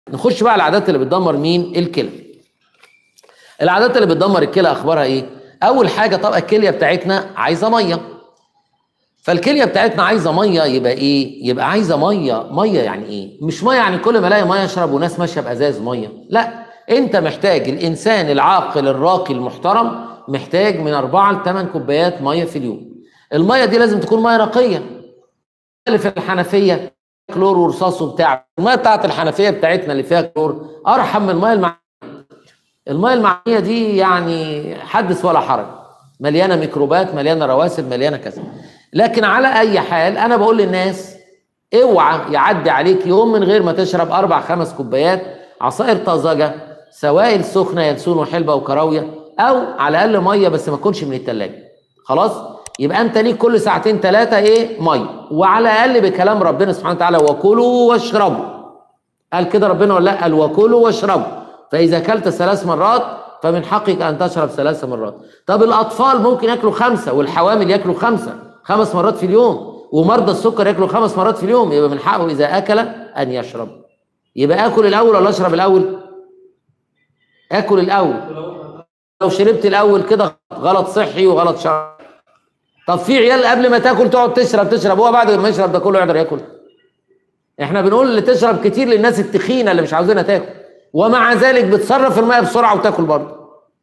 نخش بقى على العادات اللي بتدمر مين الكلى العادات اللي بتدمر الكلى اخبارها ايه اول حاجه طبعا الكليه بتاعتنا عايزه ميه فالكليه بتاعتنا عايزه ميه يبقى ايه يبقى عايزه ميه ميه يعني ايه مش ميه يعني كل ما الاقي ميه اشرب وناس ماشيه بازاز ميه لا انت محتاج الانسان العاقل الراقي المحترم محتاج من أربعة لثمان كوبايات ميه في اليوم الميه دي لازم تكون ميه نقيه اللي في الحنفيه كلور ورصاص وبتاع الميه بتاعت الحنفيه بتاعتنا اللي فيها كلور ارحم من الميه المعدنيه الميه المعدنيه دي يعني حدث ولا حرج مليانه ميكروبات مليانه رواسب مليانه كذا لكن على اي حال انا بقول للناس اوعى يعدي عليك يوم من غير ما تشرب اربع خمس كوبايات عصائر طازجه سوائل سخنه ينسون وحلبه وكراويه او على الاقل ميه بس ما تكونش من الثلاجه خلاص يبقى انت ليك كل ساعتين ثلاثه ايه ميه وعلى الاقل بكلام ربنا سبحانه وتعالى وكلوا واشربوا قال كده ربنا ولا لا قال وكلوا واشربوا فاذا اكلت ثلاث مرات فمن حقك ان تشرب ثلاث مرات طب الاطفال ممكن ياكلوا خمسه والحوامل ياكلوا خمسه خمس مرات في اليوم ومرضى السكر ياكلوا خمس مرات في اليوم يبقى من حقه اذا اكل ان يشرب يبقى اكل الاول ولا اشرب الاول اكل الاول لو شربت الاول كده غلط صحي وغلط شرعي طب في عيال قبل ما تاكل تقعد تشرب تشرب هو بعد ما يشرب ده كله يقدر ياكل احنا بنقول اللي تشرب كتير للناس التخينه اللي مش عاوزينها تاكل ومع ذلك بتصرف الماء بسرعه وتاكل برضه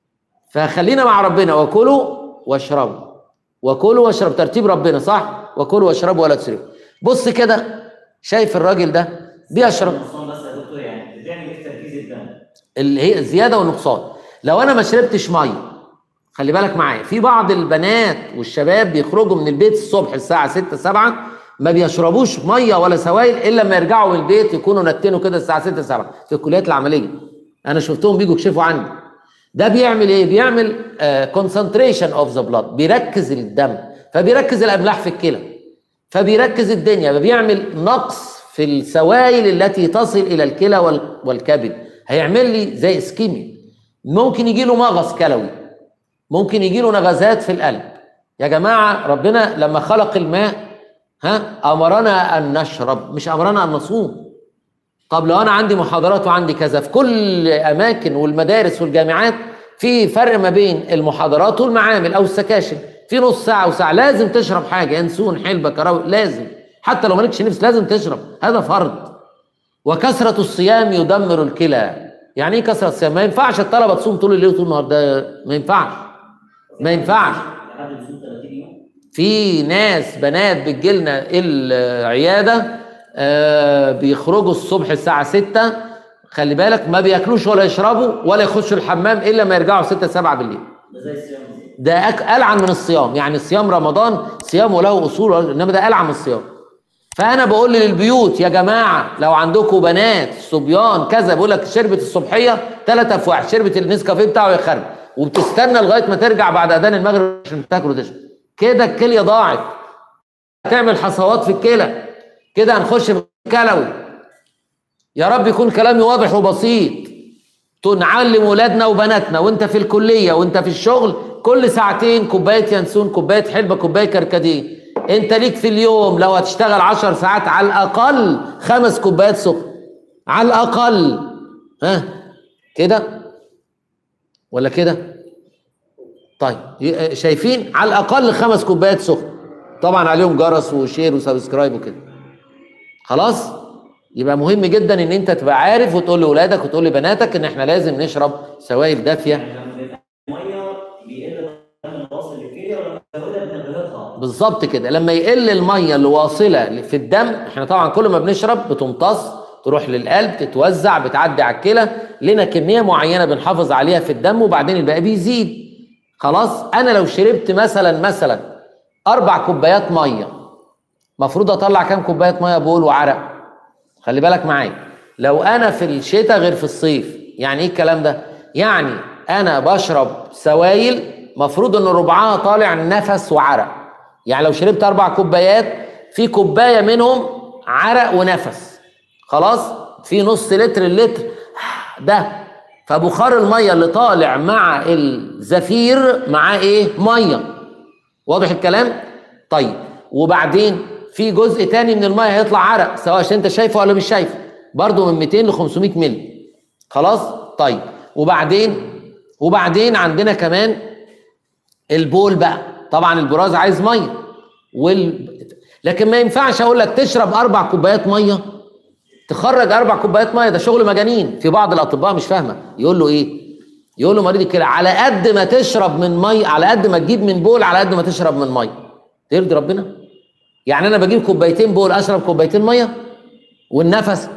فخلينا مع ربنا وكلوا واشربوا وكلوا واشرب ترتيب ربنا صح وكلوا واشربوا ولا تسرفوا بص كده شايف الراجل ده بيشرب النقصان بس يا دكتور يعني بتعمل ايه في تركيز الدم؟ اللي هي الزياده والنقصان لو انا ما شربتش ميه خلي بالك معايا في بعض البنات والشباب بيخرجوا من البيت الصبح الساعه 6 7 ما بيشربوش ميه ولا سوائل الا لما يرجعوا من البيت يكونوا نتنوا كده الساعه 6 7 في الكليات العمليه انا شفتهم بيجوا يكشفوا عندي ده بيعمل ايه بيعمل كونسنتريشن اوف ذا بلاد بيركز الدم فبيركز الاملاح في الكلى فبيركز الدنيا فبيعمل نقص في السوائل التي تصل الى الكلى وال- والكبد هيعمل لي زي اسكيميا ممكن يجي له مغص كلوي ممكن يجي له نغزات في القلب يا جماعه ربنا لما خلق الماء ها امرنا ان نشرب مش امرنا ان نصوم طب لو انا عندي محاضرات وعندي كذا في كل اماكن والمدارس والجامعات في فرق ما بين المحاضرات والمعامل او السكاشن في نص ساعه وساعه لازم تشرب حاجه ينسون حلبه كراوي لازم حتى لو مالكش نفس لازم تشرب هذا فرض وكثره الصيام يدمر الكلى يعني ايه كثره الصيام ما ينفعش الطلبه تصوم طول الليل وطول النهار ده ما ينفعش ما ينفعش لحد يصوم 30 يوم في ناس بنات بتجيلنا العياده آه، بيخرجوا الصبح الساعه 6 خلي بالك ما بياكلوش ولا يشربوا ولا يخشوا الحمام الا ما يرجعوا 6 7 بالليل ده زي الصيام بالظبط. ده أك- ألعن من الصيام يعني صيام رمضان صيامه له أصول إنما ده ألعن من الصيام فأنا بقول للبيوت يا جماعة لو عندكم بنات صبيان كذا بيقول لك شربت الصبحية ثلاث أفواح شربت النسكافيه بتاعه يخرب وبتستنى لغاية ما ترجع بعد أذان المغرب عشان تاكل وتشرب كده الكلية ضاعت هتعمل حصوات في الكلى كده هنخش في كلوي يا رب يكون كلامي واضح وبسيط نعلم ولادنا وبناتنا وانت في الكليه وانت في الشغل كل ساعتين كوبايه ينسون كوبايه حلبه كوبايه كركديه انت ليك في اليوم لو هتشتغل عشر ساعات على الاقل خمس كوبايات سكر على الاقل ها كده ولا كده طيب ي- شايفين على الاقل خمس كوبايات سكر طبعا عليهم جرس وشير وسبسكرايب وكده خلاص يبقى مهم جدا ان انت تبقى عارف وتقول لاولادك وتقول لبناتك ان احنا لازم نشرب سوائل دافيه يعني لما بيبقى الميه بيقل الدم اللي واصل للكليه ولما بنزودها بنبهتها بالظبط كده لما يقل الميه اللي واصله في الدم احنا طبعا كل ما بنشرب بتمتص تروح للقلب تتوزع بتعدي على الكلى لنا كميه معينه بنحافظ عليها في الدم وبعدين الباقي بيزيد خلاص انا لو شربت مثلا مثلا اربع كوبايات ميه مفروض اطلع كام كوبايه ميه بول وعرق خلي بالك معايا لو انا في الشتاء غير في الصيف يعني ايه الكلام ده يعني انا بشرب سوائل مفروض ان ربعها طالع نفس وعرق يعني لو شربت اربع كوبايات في كوبايه منهم عرق ونفس خلاص في نص لتر اللتر ده فبخار الميه اللي طالع مع الزفير معاه ايه ميه واضح الكلام طيب وبعدين في جزء تاني من الميه هيطلع عرق سواء عشان انت شايفه ولا مش شايفه برضو من 200 ل 500 مللي خلاص طيب وبعدين وبعدين عندنا كمان البول بقى طبعا البراز عايز ميه وال... لكن ما ينفعش اقول لك تشرب اربع كوبايات ميه تخرج اربع كوبايات ميه ده شغل مجانين في بعض الاطباء مش فاهمه يقول له ايه يقول له مريض الكلى على قد ما تشرب من ميه على قد ما تجيب من بول على قد ما تشرب من ميه ترضي ربنا يعني انا بجيب كوبايتين بول اشرب كوبايتين ميه والنفس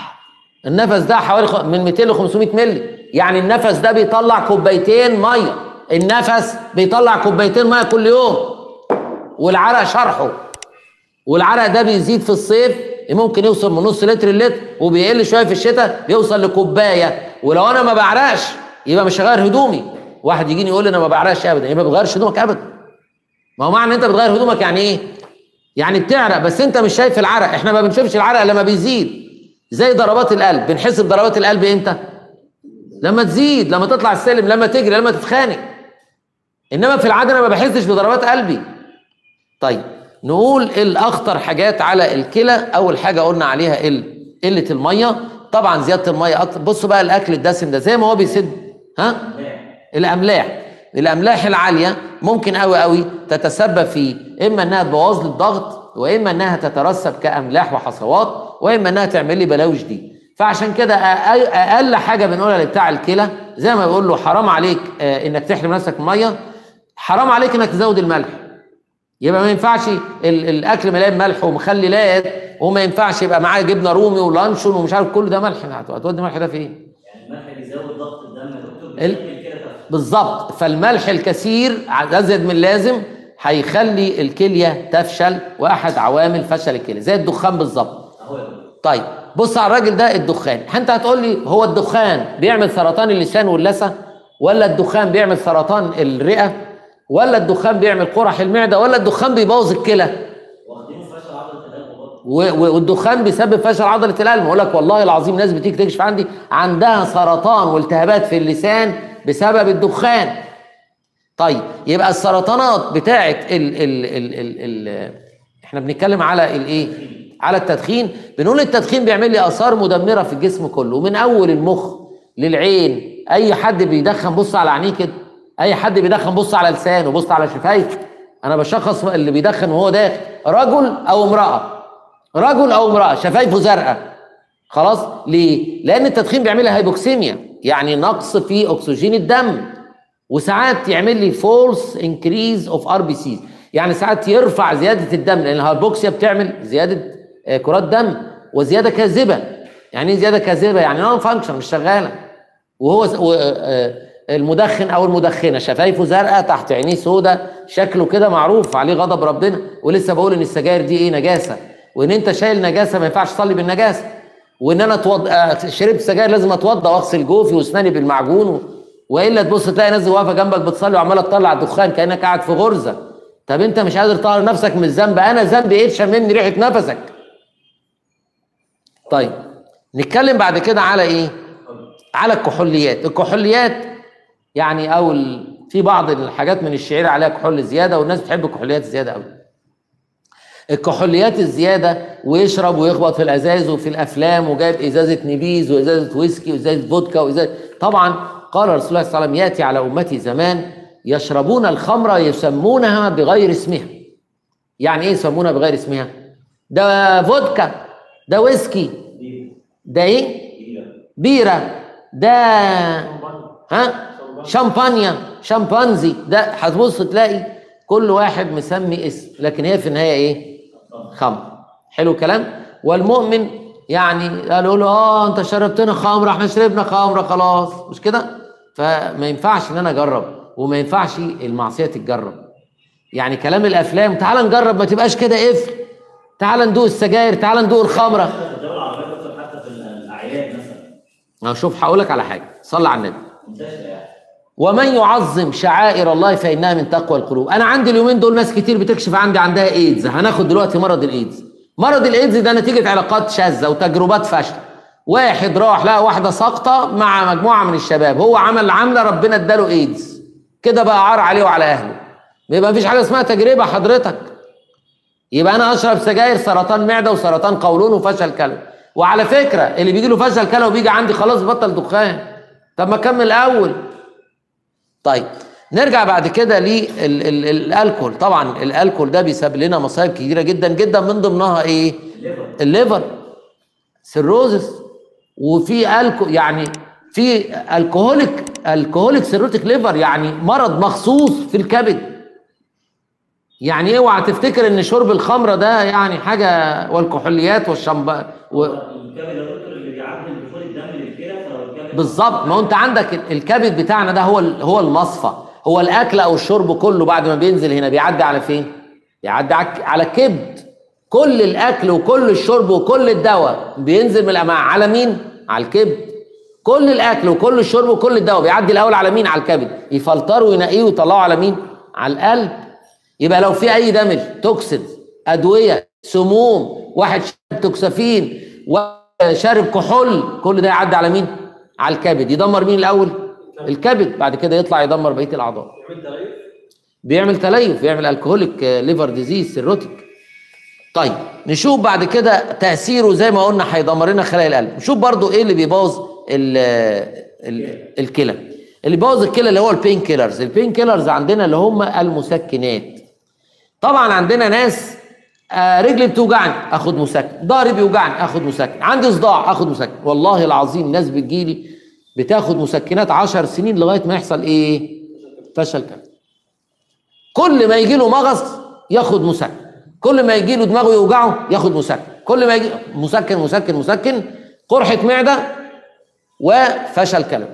النفس ده حوالي خ- من 200 ل 500 مللي يعني النفس ده بيطلع كوبايتين ميه النفس بيطلع كوبايتين ميه كل يوم والعرق شرحه والعرق ده بيزيد في الصيف ممكن يوصل من نص لتر لتر وبيقل شويه في الشتاء بيوصل لكوبايه ولو انا ما بعرقش يبقى مش هغير هدومي واحد يجيني يقول لي انا ما بعرقش ابدا يبقى ما بتغيرش هدومك ابدا ما هو معنى ان انت بتغير هدومك يعني ايه يعني بتعرق بس انت مش شايف العرق احنا ما بنشوفش العرق لما بيزيد زي ضربات القلب بنحس بضربات القلب امتى لما تزيد لما تطلع السلم لما تجري لما تتخانق انما في العاده انا ما بحسش بضربات قلبي طيب نقول الاخطر حاجات على الكلى اول حاجه قلنا عليها ال- قله الميه طبعا زياده الميه اكتر بصوا بقى الاكل الدسم ده زي ما هو بيسد ها الاملاح الاملاح العاليه ممكن قوي قوي تتسبب في اما انها تبوظ لي الضغط واما انها تترسب كاملاح وحصوات واما انها تعمل لي بلاوي شديد فعشان كده أقل- اقل حاجه بنقولها لبتاع الكلى زي ما بيقول له حرام عليك آه، انك تحرم نفسك من الميه حرام عليك انك تزود الملح يبقى ما ينفعش ال- الاكل مليان ملح ومخللات وما ينفعش يبقى معاه جبنه رومي ولانشون ومش عارف كل ده ملح هت- هتودي الملح ده فين؟ يعني الملح بيزود ضغط الدم يا دكتور ال- بيخلي الكلى تفشل بالظبط فالملح الكثير ازيد من اللازم هيخلي الكليه تفشل واحد عوامل فشل الكليه زي الدخان بالظبط اهو يا دكتور طيب بص على الراجل ده الدخان انت هتقول لي هو الدخان بيعمل سرطان اللسان واللثه ولا الدخان بيعمل سرطان الرئه ولا الدخان بيعمل قرح المعده ولا الدخان بيبوظ الكلى واخدينه في فشل عضله القلب برضه و- و- والدخان بيسبب فشل عضله القلب اقول لك والله العظيم ناس بتيجي تكشف عندي عندها سرطان والتهابات في اللسان بسبب الدخان طيب يبقى السرطانات بتاعه ال ال ال ال ال احنا بنتكلم على الايه على التدخين بنقول التدخين بيعمل لي اثار مدمره في الجسم كله من اول المخ للعين اي حد بيدخن بص على عينيه كده اي حد بيدخن بص على لسانه بص على شفايفه انا بشخص اللي بيدخن وهو داخل رجل او امراه رجل او امراه شفايفه زرقاء خلاص ليه لان التدخين بيعمل لي هايبوكسيميا يعني نقص في اكسجين الدم وساعات يعمل لي فولس انكريز اوف ار بي سيز يعني ساعات يرفع زياده الدم لان الهايبوكسيا بتعمل زياده آه، كرات دم وزياده كاذبه يعني ايه زياده كاذبه يعني نون فانكشن مش شغاله وهو س- و- آه، المدخن او المدخنه شفايفه زرقاء تحت عينيه سوداء شكله كده معروف عليه غضب ربنا ولسه بقول ان السجاير دي ايه نجاسه وان انت شايل نجاسه ما ينفعش تصلي بالنجاسه وان انا اتوض... آه، شربت سجاير لازم اتوضى واغسل جوفي واسناني بالمعجون و... والا تبص تلاقي ناس واقفه جنبك بتصلي وعماله تطلع دخان كانك قاعد في غرزه طب انت مش قادر تطهر نفسك من الذنب انا ذنبي ايه تشممني ريحه نفسك طيب نتكلم بعد كده على ايه على الكحوليات الكحوليات يعني او ال... في بعض الحاجات من الشعير عليها كحول زياده والناس بتحب الكحوليات الزياده قوي الكحوليات الزياده ويشرب ويخبط في الازاز وفي الافلام وجايب ازازه نبيذ وازازه ويسكي وازازه فودكا وازازه طبعا قال رسول الله صلى الله عليه وسلم ياتي على امتي زمان يشربون الخمر يسمونها بغير اسمها يعني ايه يسمونها بغير اسمها ده فودكا ده ويسكي بيرة ده ايه بيرة بيره ده ها شامبانيا شامبانزي ده هتبص تلاقي كل واحد مسمي اسم لكن هي في النهايه ايه خمر حلو الكلام والمؤمن يعني قالوا له اه انت شربتنا خمره احنا شربنا خمره خلاص مش كده فما ينفعش ان انا اجرب وما ينفعش المعصيه تتجرب يعني كلام الافلام تعال نجرب ما تبقاش كده قفل تعال ندوق السجاير تعال ندوق الخمره في الدول العربية دكتور حتى في الأعياد مثلا أنا شوف هقول لك على حاجه صلى على النبي منتشرة يعني ومن يعظم شعائر الله فانها من تقوى القلوب انا عندي اليومين دول ناس كتير بتكشف عندي عندها ايدز هناخد دلوقتي مرض الايدز مرض الايدز ده نتيجه علاقات شاذه وتجربات فاشله واحد راح لقى واحده ساقطه مع مجموعه من الشباب هو عمل عمله ربنا اداله ايدز كده بقى عار عليه وعلى اهله يبقى مفيش حاجه اسمها تجربه حضرتك يبقى انا اشرب سجاير سرطان معده وسرطان قولون وفشل كلى وعلى فكره اللي بيجي له فشل كلى وبيجي عندي خلاص بطل دخان طب ما اكمل الاول طيب نرجع بعد كده للالكول طبعا الالكول ده بيسبب لنا مصايب كتيره جدا جدا من ضمنها ايه الليفر الليفر سيروزس وفي الكو يعني في الكهوليك الكهوليك سيروتيك ليفر يعني مرض مخصوص في الكبد يعني اوعى تفتكر ان شرب الخمره ده يعني حاجه والكحوليات والشمب و... الكبد يا دكتور اللي بيعدل دخول الدم للكلى فلو الكبد بالظبط ما هو انت عندك ال- الكبد بتاعنا ده هو ال- هو المصفى هو الاكل او الشرب كله بعد ما بينزل هنا بيعدي على فين بيعدي على على الكبد كل الاكل وكل الشرب وكل الدواء بينزل من الامعاء على مين على الكبد كل الاكل وكل الشرب وكل الدواء بيعدي الاول على مين على الكبد يفلتروا وينقيه ويطلعوا على مين على القلب يبقى لو في اي دمج توكسين ادويه سموم واحد شارب توكسافين وشارب كحول كل ده يعدي على مين على الكبد يدمر مين الاول الكبد بعد كده يطلع يدمر بقيه الاعضاء بيعمل تليف بيعمل الكهوليك ليفر ديزيز سيروتيك طيب نشوف بعد كده تاثيره زي ما قلنا هيدمر لنا خلايا القلب نشوف برضو ايه اللي بيبوظ ال ال الكلى اللي بيبوظ الكلى اللي هو البين كيلرز البين كيلرز عندنا اللي هم المسكنات طبعا عندنا ناس آه، رجلي بتوجعني اخد مسكن ضهري بيوجعني اخد مسكن عندي صداع اخد مسكن والله العظيم ناس بتجيلي بتاخد مسكنات عشر سنين لغايه ما يحصل ايه فشل كلى كل ما يجي له مغص ياخد مسكن كل ما يجي له دماغه يوجعه ياخد مسكن كل ما يجي مسكن مسكن مسكن قرحه معده وفشل كلى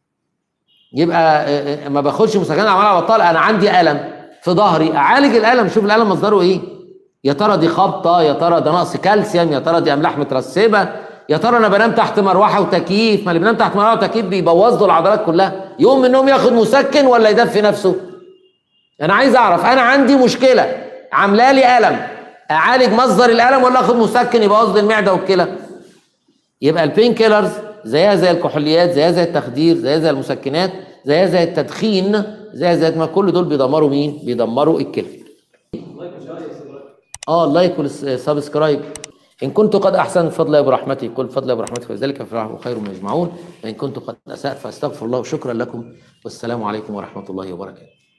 يبقى آه، آه، ما باخدش مسكنات عمال على بطال انا عندي الم في ظهري اعالج الالم شوف الالم مصدره ايه يا ترى دي خبطه يا ترى ده نقص كالسيوم يا ترى دي املاح مترسبه يا ترى انا بنام تحت مروحه وتكييف ما اللي بينام تحت مروحه وتكييف بيبوظ له العضلات كلها يقوم من النوم ياخد مسكن ولا يدفي نفسه انا عايز اعرف انا عندي مشكله عامله لي الم اعالج مصدر الالم ولا اخد مسكن يبوظ لي المعده والكلى يبقى البين كيلرز زيها زي الكحوليات زيها زي التخدير زيها زي المسكنات زيها زي التدخين زيها زي ما كل دول بيدمروا مين بيدمروا الكلى اه اللايك والسبسكرايب ان كنت قد احسنت بفضل الله برحمته قل بفضل الله برحمته فذلك فرح خير ما يجمعون وان كنت قد اسات فاستغفر الله شكرا لكم والسلام عليكم ورحمه الله وبركاته